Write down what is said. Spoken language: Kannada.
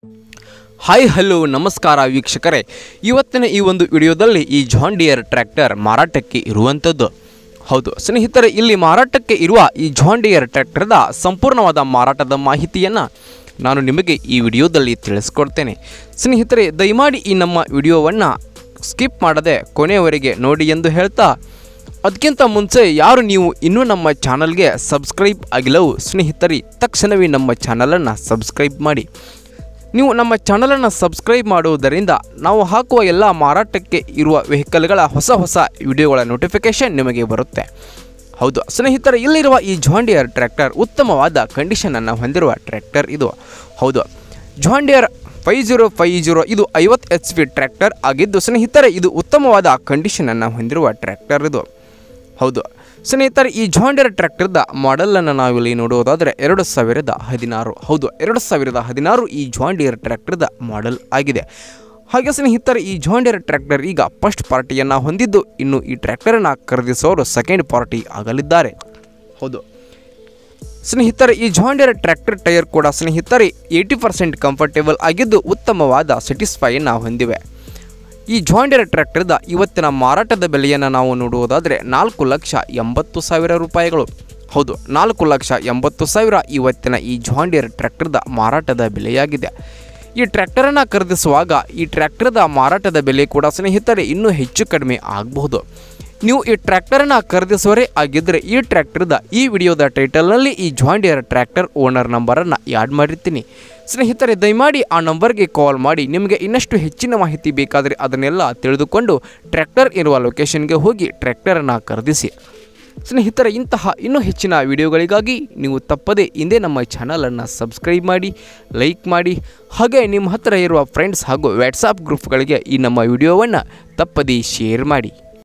ಹಾಯ್ ಹಲೋ ನಮಸ್ಕಾರ ವೀಕ್ಷಕರೇ ಇವತ್ತಿನ ಈ ಒಂದು ವಿಡಿಯೋದಲ್ಲಿ ಈ ಜಾನ್ ಡಿಯರ್ ಟ್ರ್ಯಾಕ್ಟರ್ ಮಾರಾಟಕ್ಕೆ ಇರುವಂಥದ್ದು ಹೌದು ಸ್ನೇಹಿತರೆ ಇಲ್ಲಿ ಮಾರಾಟಕ್ಕೆ ಇರುವ ಈ ಜಾನ್ ಡಿಯರ್ ಟ್ರ್ಯಾಕ್ಟರ್ದ ಸಂಪೂರ್ಣವಾದ ಮಾರಾಟದ ಮಾಹಿತಿಯನ್ನು ನಾನು ನಿಮಗೆ ಈ ವಿಡಿಯೋದಲ್ಲಿ ತಿಳಿಸ್ಕೊಡ್ತೇನೆ ಸ್ನೇಹಿತರೆ ದಯಮಾಡಿ ಈ ನಮ್ಮ ವಿಡಿಯೋವನ್ನು ಸ್ಕಿಪ್ ಮಾಡದೆ ಕೊನೆಯವರೆಗೆ ನೋಡಿ ಎಂದು ಹೇಳ್ತಾ ಅದಕ್ಕಿಂತ ಮುಂಚೆ ಯಾರು ನೀವು ಇನ್ನೂ ನಮ್ಮ ಚಾನಲ್ಗೆ ಸಬ್ಸ್ಕ್ರೈಬ್ ಆಗಿಲ್ಲವೋ ಸ್ನೇಹಿತರೆ ತಕ್ಷಣವೇ ನಮ್ಮ ಚಾನಲನ್ನು ಸಬ್ಸ್ಕ್ರೈಬ್ ಮಾಡಿ ನೀವು ನಮ್ಮ ಚಾನಲನ್ನು ಸಬ್ಸ್ಕ್ರೈಬ್ ಮಾಡುವುದರಿಂದ ನಾವು ಹಾಕುವ ಎಲ್ಲ ಮಾರಾಟಕ್ಕೆ ಇರುವ ವೆಹಿಕಲ್ಗಳ ಹೊಸ ಹೊಸ ವಿಡಿಯೋಗಳ ನೋಟಿಫಿಕೇಷನ್ ನಿಮಗೆ ಬರುತ್ತೆ ಹೌದು ಸ್ನೇಹಿತರೆ ಇಲ್ಲಿರುವ ಈ ಜಾಂಡಿಯರ್ ಟ್ರ್ಯಾಕ್ಟರ್ ಉತ್ತಮವಾದ ಕಂಡೀಷನನ್ನು ಹೊಂದಿರುವ ಟ್ರ್ಯಾಕ್ಟರ್ ಇದು ಹೌದು John Deere five zero five zero ಇದು ಐವತ್ತು ಎಚ್ ಪಿ ಟ್ರ್ಯಾಕ್ಟರ್ ಆಗಿದ್ದು ಸ್ನೇಹಿತರೆ ಇದು ಉತ್ತಮವಾದ ಕಂಡೀಷನನ್ನು ಹೊಂದಿರುವ ಟ್ರ್ಯಾಕ್ಟರ್ ಇದು ಹೌದು ಸ್ನೇಹಿತರೆ ಈ ಜಾಂಡಿಯರ್ ಟ್ರ್ಯಾಕ್ಟರ್ದ ಮಾಡೆಲನ್ನು ನಾವಿಲ್ಲಿ ನೋಡುವುದಾದರೆ ಎರಡು ಸಾವಿರದ ಹದಿನಾರು ಹೌದು ಎರಡು ಸಾವಿರದ ಹದಿನಾರು ಈ ಜಾಂಡಿಯರ್ ಟ್ರ್ಯಾಕ್ಟರ್ದ ಮಾಡೆಲ್ ಆಗಿದೆ ಹಾಗೆ ಸ್ನೇಹಿತರೆ ಈ ಜಾಂಡಿಯರ್ ಟ್ರ್ಯಾಕ್ಟರ್ ಈಗ ಫಸ್ಟ್ ಪಾರ್ಟಿಯನ್ನು ಹೊಂದಿದ್ದು ಇನ್ನು ಈ ಟ್ರ್ಯಾಕ್ಟರನ್ನು ಖರೀದಿಸೋರು ಸೆಕೆಂಡ್ ಪಾರ್ಟಿ ಆಗಲಿದ್ದಾರೆ ಹೌದು ಸ್ನೇಹಿತರೆ ಈ ಜಾಂಡಿಯರ್ ಟ್ರ್ಯಾಕ್ಟರ್ ಟೈರ್ ಕೂಡ ಸ್ನೇಹಿತರೆ ಏಯ್ಟಿ ಪರ್ಸೆಂಟ್ ಕಂಫರ್ಟೇಬಲ್ ಆಗಿದ್ದು ಉತ್ತಮವಾದ ಸ್ಯಾಟಿಸ್ಫೈಯನ್ನು ಹೊಂದಿವೆ ಈ ಜಾಂಡಿಯರ್ ಟ್ರ್ಯಾಕ್ಟರ್ದ ಇವತ್ತಿನ ಮಾರಾಟದ ಬೆಲೆಯನ್ನು ನಾವು ನೋಡುವುದಾದರೆ ನಾಲ್ಕು ಲಕ್ಷ ಎಂಬತ್ತು ಸಾವಿರ ರೂಪಾಯಿಗಳು ಹೌದು ನಾಲ್ಕು ಲಕ್ಷ ಎಂಬತ್ತು ಸಾವಿರ ಇವತ್ತಿನ ಈ ಜಾಂಡಿಯರ್ ಟ್ರ್ಯಾಕ್ಟರ್ದ ಮಾರಾಟದ ಬೆಲೆಯಾಗಿದೆ ಈ ಟ್ರ್ಯಾಕ್ಟರನ್ನು ಖರೀದಿಸುವಾಗ ಈ ಟ್ರ್ಯಾಕ್ಟರ್ದ ಮಾರಾಟದ ಬೆಲೆ ಕೂಡ ಸ್ನೇಹಿತರೆ ಇನ್ನೂ ಹೆಚ್ಚು ಕಡಿಮೆ ಆಗಬಹುದು ನೀವು ಈ ಟ್ರ್ಯಾಕ್ಟರನ್ನು ಖರೀದಿಸುವರೇ ಆಗಿದ್ದರೆ ಈ ಟ್ರ್ಯಾಕ್ಟರ್ದ ಈ ವಿಡಿಯೋದ ಟೈಟಲ್ನಲ್ಲಿ ಈ ಜಾಂಡಿಯರ್ ಟ್ರ್ಯಾಕ್ಟರ್ ಓನರ್ ನಂಬರನ್ನು ಆ್ಯಡ್ ಮಾಡಿರ್ತೀನಿ ಸ್ನೇಹಿತರೆ ದಯಮಾಡಿ ಆ ನಂಬರ್ಗೆ ಕಾಲ್ ಮಾಡಿ ನಿಮಗೆ ಇನ್ನಷ್ಟು ಹೆಚ್ಚಿನ ಮಾಹಿತಿ ಬೇಕಾದರೆ ಅದನ್ನೆಲ್ಲ ತಿಳಿದುಕೊಂಡು ಟ್ರ್ಯಾಕ್ಟರ್ ಇರುವ ಲೊಕೇಶನ್ಗೆ ಹೋಗಿ ಟ್ರ್ಯಾಕ್ಟರನ್ನು ಖರೀದಿಸಿ ಸ್ನೇಹಿತರೆ ಇಂತಹ ಇನ್ನೂ ಹೆಚ್ಚಿನ ವಿಡಿಯೋಗಳಿಗಾಗಿ ನೀವು ತಪ್ಪದೇ ಹಿಂದೆ ನಮ್ಮ ಚಾನಲನ್ನು ಸಬ್ಸ್ಕ್ರೈಬ್ ಮಾಡಿ ಲೈಕ್ ಮಾಡಿ ಹಾಗೆ ನಿಮ್ಮ ಹತ್ತಿರ ಇರುವ ಫ್ರೆಂಡ್ಸ್ ಹಾಗೂ ವಾಟ್ಸಾಪ್ ಗ್ರೂಪ್ಗಳಿಗೆ ಈ ನಮ್ಮ ವಿಡಿಯೋವನ್ನು ತಪ್ಪದೇ ಶೇರ್ ಮಾಡಿ